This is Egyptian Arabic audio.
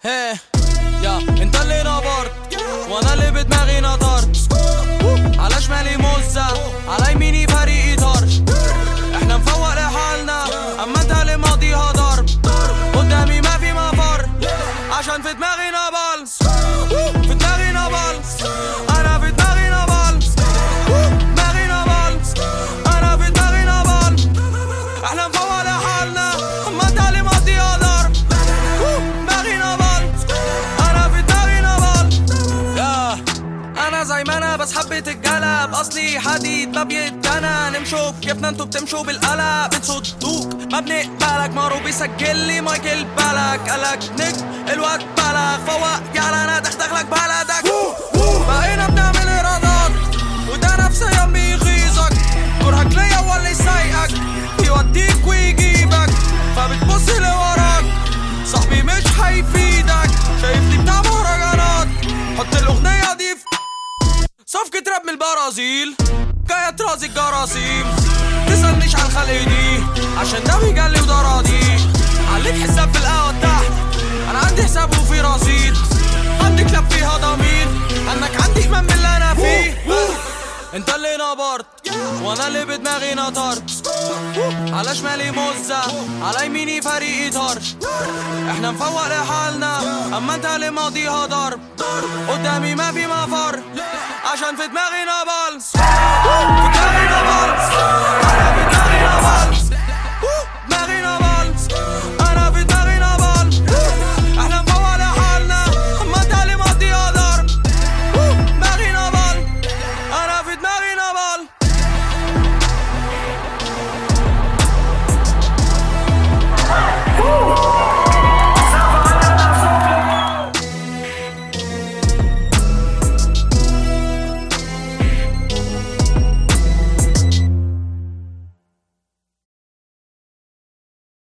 هيه يا انت اللي نبرت وانا اللي بدماغي نطرت على شمالي مزة على يميني فريقي طرش احنا نفوق لحالنا اما انت اللي ماضيها ضرب قدامي ما في مفر عشان في دماغي نبل في دماغي نبل انا في دماغي نبل دماغي نبل انا في دماغي نبل احنا نفوق لحالنا اما انت اللي ماضيها ضرب دماغي نبل انا في دماغي نبل يا انا زي ما انا بس حبيت الجلب اصلي حديد ما بيتجنى نمشوا بكيفنا انتوا بتمشوا بالقلق بتصدوك ما بنقبلك مارو بيسجل لي مايكل بالك قالك نك الوقت بلغ فوق يلا انا دخدخلك بلدك بقينا بنعمل ايرادات وده نفسيا بيغيظك كرهك ليا هو اللي سايقك يوديك ويجيبك فبتبص لوراك صاحبي مش هيفيدك شايفني بتاع مهرجانات حط الاغنية دي في صفقة راب من البرازيل جاية ترازي الجراثيم تسألنيش عن خلق دي عشان ده بيجلي وده راضي عليك حساب في القهوة تحت انا عندي حساب وفي رصيد عندي كلاب فيها ضمير انك عندي ايمان باللي انا فيه انت اللي نبرت وانا اللي بدماغي نطرت على شمالي مزة على يميني فريقي طرش احنا نفوق لحالنا اما انت اللي ماضيها ضرب قدامي ما في مفر عشان في دماغي نبل في دماغي نبل